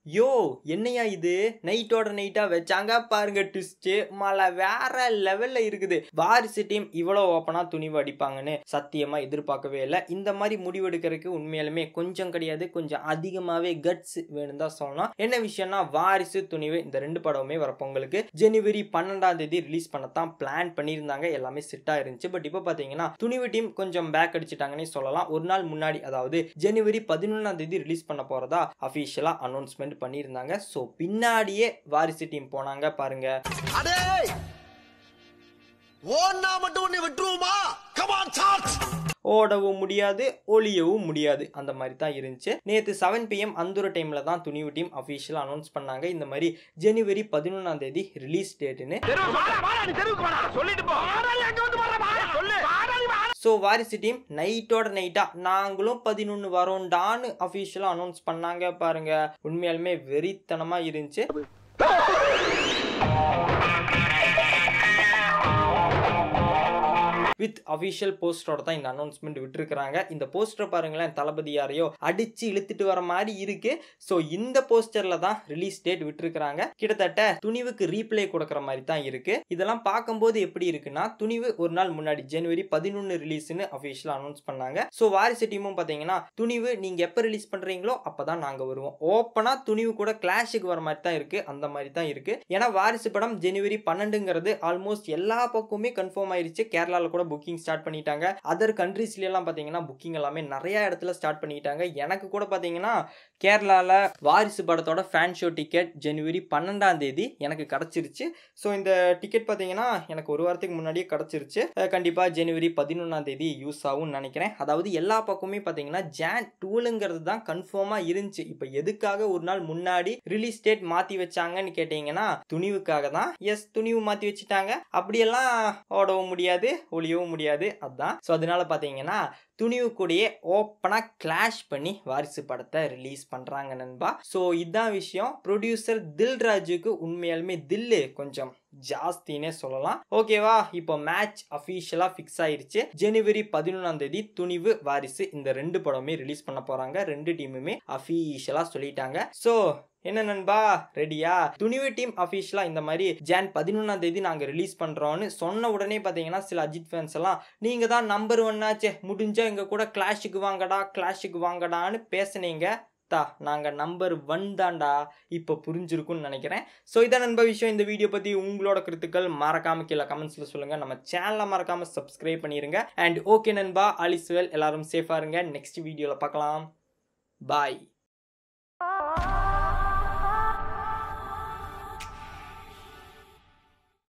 யோ என்னையா இது நைட்டோட நைட்டா வச்சாங்க பாருங்க ட்விஸ்ட் மழை வேற லெவல்ல இருக்குது வாரிசு டீம் இவ்வளவு ஓப்பனா துணிவு அடிப்பாங்கன்னு சத்தியமா எதிர்பார்க்கவே இல்லை இந்த மாதிரி முடிவெடுக்கிறதுக்கு உண்மையாலுமே கொஞ்சம் கிடையாது கொஞ்சம் அதிகமாவே கட்ஸ் வேணும் தான் சொல்லணும் என்ன விஷயம்னா வாரிசு துணிவு இந்த ரெண்டு படமுமே வர பொங்கலுக்கு ஜனவரி பன்னெண்டாம் தேதி ரிலீஸ் பண்ணத்தான் பிளான் பண்ணியிருந்தாங்க எல்லாமே செட் ஆயிருந்துச்சு பட் இப்போ பாத்தீங்கன்னா துணிவு டீம் கொஞ்சம் பேக் அடிச்சிட்டாங்கன்னே சொல்லலாம் ஒரு நாள் முன்னாடி அதாவது ஜனவரி பதினொன்றாம் தேதி ரிலீஸ் பண்ண போறதா அஃபிஷியலா அனௌன்ஸ்மெண்ட் பண்ணியிருந்தாங்க ஸோ பின்னாடியே வாரிசு டீம் போனாங்க பாருங்க அடே ஓன்னா மட்டும் உன்னை விட்டுருவோமா கமான் சார்ஜ் ஓடவும் முடியாது ஒளியவும் முடியாது அந்த மாதிரி தான் இருந்துச்சு நேற்று செவன் பிஎம் அந்த ஒரு டைமில் தான் துணிவு டீம் அஃபிஷியலாக அனௌன்ஸ் பண்ணாங்க இந்த மாதிரி ஜனவரி பதினொன்றாம் தேதி ரிலீஸ் டேட்டுன்னு ஸோ வாரிசு டீம் நைட்டோட நைட்டா நாங்களும் பதினொன்று வரோண்டான்னு அஃபிஷியலாக அனௌன்ஸ் பண்ணாங்க பாருங்க உண்மையாலுமே வெறித்தனமாக இருந்துச்சு வித் அஃபிஷியல் போஸ்டரோட தான் இந்த அனௌன்ஸ்மெண்ட் விட்டுருக்காங்க இந்த போஸ்டர் பாருங்களேன் தளபதி யாரையோ அடிச்சு இழுத்துட்டு வர மாதிரி இருக்கு ஸோ இந்த போஸ்டர்ல தான் ரிலீஸ் டேட் விட்டுருக்காங்க கிட்டத்தட்ட துணிவுக்கு ரீப்ளே கொடுக்குற மாதிரி தான் இருக்கு இதெல்லாம் பார்க்கும்போது எப்படி இருக்குன்னா துணிவு ஒரு நாள் முன்னாடி ஜனவரி பதினொன்று ரிலீஸ்னு அஃபிஷியல் அனௌன்ஸ் பண்ணாங்க ஸோ வாரிசு டீமும் பார்த்தீங்கன்னா துணிவு நீங்க எப்போ ரிலீஸ் பண்றீங்களோ அப்பதான் நாங்க வருவோம் ஓப்பனா துணிவு கூட கிளாஷுக்கு வர மாதிரி தான் இருக்கு அந்த மாதிரி தான் இருக்கு ஏன்னா வாரிசு படம் ஜனவரி பன்னெண்டுங்கிறது ஆல்மோஸ்ட் எல்லா பக்கமுமே கன்ஃபார்ம் ஆயிருச்சு கேரளால கூட புக்கிங் ஸ்டார்ட் பண்ணிட்டாங்க அதர் கண்ட்ரீஸ்ல எல்லாம் பாத்தீங்கன்னா புக்கிங் எல்லாமே நிறைய இடத்துல ஸ்டார்ட் பண்ணிட்டாங்க எனக்கு கூட பாத்தீங்கன்னா கேரளால வாரிசு படத்தோட ஃபேன் ஷோ டிக்கெட் ஜனவரி பன்னெண்டாம் தேதி எனக்கு கிடைச்சிருச்சு ஸோ இந்த டிக்கெட் பார்த்தீங்கன்னா எனக்கு ஒரு வாரத்துக்கு முன்னாடியே கிடச்சிருச்சு கண்டிப்பாக ஜனவரி பதினொன்றாம் தேதி யூஸ் ஆகும்னு நினைக்கிறேன் அதாவது எல்லா பக்கமுமே பார்த்தீங்கன்னா ஜான் டூலுங்கிறது தான் கன்ஃபார்மாக இருந்துச்சு இப்போ எதுக்காக ஒரு நாள் முன்னாடி ரிலீஸ் டேட் மாற்றி வச்சாங்கன்னு கேட்டிங்கன்னா துணிவுக்காக தான் எஸ் துணிவு மாற்றி வச்சுட்டாங்க அப்படியெல்லாம் ஓடவும் முடியாது ஒளியவும் முடியாது அதான் ஸோ அதனால பார்த்தீங்கன்னா துணிவு கூடயே ஓப்பனாக கிளாஷ் பண்ணி வாரிசு படத்தை ரிலீஸ் பண்ணுறாங்க நண்பா ஸோ இதுதான் விஷயம் ப்ரொடியூசர் தில்ராஜுக்கு உண்மையாலுமே தில்லு கொஞ்சம் ஜாஸ்தினே சொல்லலாம் ஓகேவா இப்போ மேட்ச் அஃபீஷியலாக ஃபிக்ஸ் ஆயிருச்சு ஜனவரி பதினொன்றாம் தேதி துணிவு வாரிசு இந்த ரெண்டு படமே ரிலீஸ் பண்ண போகிறாங்க ரெண்டு டீமுமே அஃபீஷியலாக சொல்லிட்டாங்க ஸோ என்ன நண்பா ரெடியா துணிவு டீம் அஃபீஷியலா இந்த மாதிரி ஜான் பதினொன்றாம் தேதி நாங்க ரிலீஸ் பண்றோம்னு சொன்ன உடனே பாத்தீங்கன்னா சில அஜித் ஃபேன்ஸ் எல்லாம் நீங்க தான் நம்பர் ஒன்னாச்சே முடிஞ்சா எங்க கூட கிளாஷுக்கு வாங்கடா கிளாஷுக்கு வாங்கடான்னு பேசுனீங்க தா நாங்கள் நம்பர் ஒன் தான்டா இப்போ புரிஞ்சிருக்கும்னு நினைக்கிறேன் ஸோ இதான் நண்ப விஷயம் இந்த வீடியோ பற்றி உங்களோட கருத்துக்கள் மறக்காம கீழே கமெண்ட்ஸில் சொல்லுங்கள் நம்ம சேனலை மறக்காமல் சப்ஸ்கிரைப் பண்ணிடுங்க அண்ட் ஓகே நண்பா அலிஸ்வெல் எல்லாரும் சேஃபாக இருங்க நெக்ஸ்ட் வீடியோவில் பார்க்கலாம் பாய்